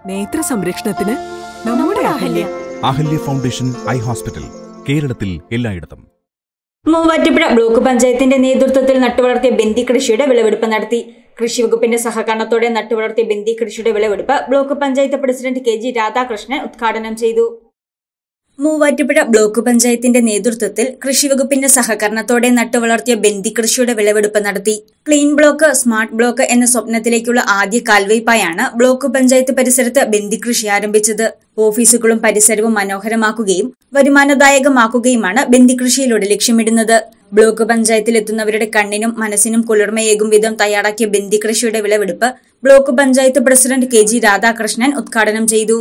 നേത്ര സംരക്ഷണത്തിന് നമ്മുടെ Ahalya Ahalya foundation eye hospital കേരളത്തിൽ എല്ലായിടത്തും മൂവാറ്റുപുഴ ബ്ലോക്ക് പഞ്ചായത്തിന്റെ നേതൃത്വത്തിൽ നട്ടുവളർത്തിയ ബന്ദി കൃഷിയുടെ വിളവെടുപ്പ് നടത്തി കൃഷി വകുപ്പിന്റെ സഹകരണത്തോടെ നട്ടുവളർത്തിയ ബന്ദി കൃഷിയുടെ വിളവെടുപ്പ് block panchayat president K G Radhakrishnan ഉദ്ഘാടനം ചെയ്തു മൂവാറ്റുപുഴ ബ്ലോക്ക് പഞ്ചായത്തിന്റെ നേതൃത്വത്തിൽ കൃഷി വകുപ്പിന്റെ സഹകരണത്തോടെ നട്ടുവളർത്തിയ ബന്ദി കൃഷിയുടെ വിളവെടുപ്പ് നടത്തി ക്ലീൻ ബ്ലോക്ക് സ്മാർട്ട് ബ്ലോക്ക് എന്ന സ്വപ്നത്തിലേക്കുള്ള ആദ്യ കാൽവയ്പായാണ് ബ്ലോക്ക് പഞ്ചായത്ത് പരിസരത്ത് ബന്ദി കൃഷി ആരംഭിച്ചത് ഓഫീസുകളും പരിസരവും മനോഹരമാക്കുകയും വരുമാനദായകമാക്കുകയുമാണ് ബന്ദി കൃഷിയിലൂടെ ലക്ഷ്യമിടുന്നത് ബ്ലോക്ക് പഞ്ചായത്തിൽ എത്തുന്നവരുടെ കണ്ണിനും മനസ്സിനും കുളിർമയേകും വിധം തയ്യാറാക്കിയ ബന്ദി കൃഷിയുടെ വിളവെടുപ്പ് block panchayat president K G Radhakrishnan ഉദ്ഘാടനം ചെയ്തു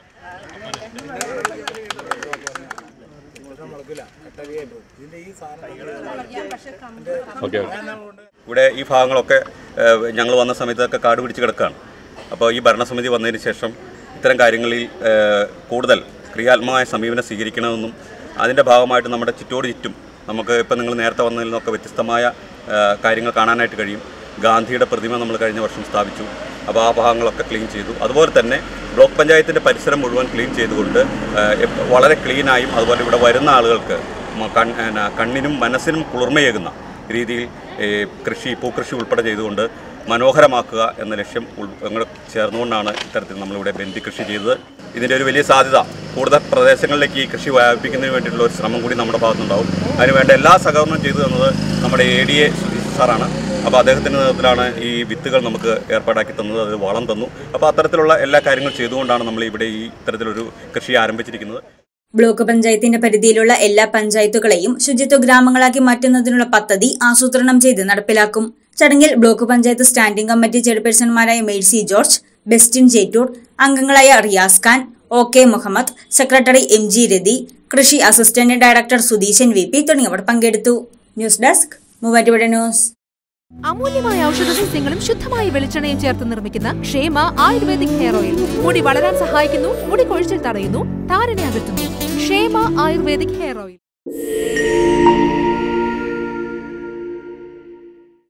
ഓക്കെ ഇവിടെ ഈ ഭാഗങ്ങളൊക്കെ ഞങ്ങൾ വന്ന സമയത്തൊക്കെ കാട് പിടിച്ച് കിടക്കുകയാണ് അപ്പോൾ ഈ ഭരണസമിതി വന്നതിന് ശേഷം ഇത്തരം കാര്യങ്ങളിൽ ഏഹ്, കൂടുതൽ ക്രിയാത്മകമായ സമീപനം സ്വീകരിക്കണമെന്നും അതിൻ്റെ ഭാഗമായിട്ട് നമ്മുടെ ചുറ്റോട് ചുറ്റും നമുക്ക് ഇപ്പം നിങ്ങൾ നേരത്തെ വന്നതിൽ നിന്നൊക്കെ വ്യത്യസ്തമായ ഏഹ്, കാര്യങ്ങൾ കാണാനായിട്ട് കഴിയും ഗാന്ധിയുടെ പ്രതിമ നമ്മൾ കഴിഞ്ഞ വർഷം സ്ഥാപിച്ചു അപ്പോൾ ആ ഭാഗങ്ങളൊക്കെ ക്ലീൻ ചെയ്തു അതുപോലെ തന്നെ ബ്ലോക്ക് പഞ്ചായത്തിൻ്റെ പരിസരം മുഴുവൻ ക്ലീൻ ചെയ്തുകൊണ്ട് ഏഹ്, എപ്പ- വളരെ ക്ലീനായും അതുപോലെ ഇവിടെ വരുന്ന ആളുകൾക്ക് മ- കൺ എന്നാ, കണ്ണിനും മനസ്സിനും കുളിർമയേകുന്ന രീതിയിൽ ഏ, കൃഷി പൂക്കൃഷി ഉൾപ്പെടെ ചെയ്തുകൊണ്ട് മനോഹരമാക്കുക എന്ന ലക്ഷ്യം ഉൾ ഞങ്ങൾ ചേർന്നുകൊണ്ടാണ് ഇത്തരത്തിൽ നമ്മളിവിടെ ബന്ദി കൃഷി ചെയ്തത് ഇതിൻ്റെ ഒരു വലിയ സാധ്യത കൂടുതൽ പ്രദേശങ്ങളിലേക്ക് ഈ കൃഷി വ്യാപിപ്പിക്കുന്നതിന് വേണ്ടിയിട്ടുള്ള ഒരു ശ്രമം കൂടി നമ്മുടെ ഭാഗത്തുനിന്നുണ്ടാവും അതിനുവേണ്ട എല്ലാ സഹകരണവും ചെയ്തു തന്നത് നമ്മുടെ എ ഡി എ സുധീഷ് സാറാണ് അപ്പോൾ അദ്ദേഹത്തിൻ്റെ നേതൃത്വത്തിലാണ് ഈ വിത്തുകൾ നമുക്ക് ഏർപ്പാടാക്കി തന്നത് അത് വളം തന്നു അപ്പോൾ അത്തരത്തിലുള്ള എല്ലാ കാര്യങ്ങളും ചെയ്തുകൊണ്ടാണ് നമ്മൾ ഇവിടെ ഈ ഇത്തരത്തിലൊരു കൃഷി ആരംഭിച്ചിരിക്കുന്നത് ബ്ലോക്ക് പഞ്ചായത്തിന്റെ പരിധിയിലുള്ള എല്ലാ പഞ്ചായത്തുകളെയും ശുചിത്വ ഗ്രാമങ്ങളാക്കി മാറ്റുന്നതിനുള്ള പദ്ധതി ആസൂത്രണം ചെയ്ത് നടപ്പിലാക്കും ചടങ്ങിൽ ബ്ലോക്ക് പഞ്ചായത്ത് സ്റ്റാൻഡിംഗ് കമ്മിറ്റി ചെയർപേഴ്സൺമാരായ മേഴ്സി ജോർജ് ബെസ്റ്റിൻ ജേറ്റൂർ അംഗങ്ങളായ Riyas Khan O K Muhammad secretary M G Rathi കൃഷി assistant director Sudheesan V P തുടങ്ങിയവർ പങ്കെടുത്തു ന്യൂസ് ഡെസ്ക് മൂവാറ്റുപുഴ ന്യൂസ് അമൂല്യമായ ഔഷധ സസ്യങ്ങളും ശുദ്ധമായ വെളിച്ചെണ്ണയും ചേർത്ത് നിർമ്മിക്കുന്ന ക്ഷേമ ആയുർവേദിക് ഹെയർ ഓയിൽ മുടി വളരാൻ സഹായിക്കുന്നു മുടി കൊഴിച്ചിൽ തടയുന്നു താരനെ അകറ്റുന്നു ക്ഷേമ ആയുർവേദിക് ഹെയർ ഓയിൽ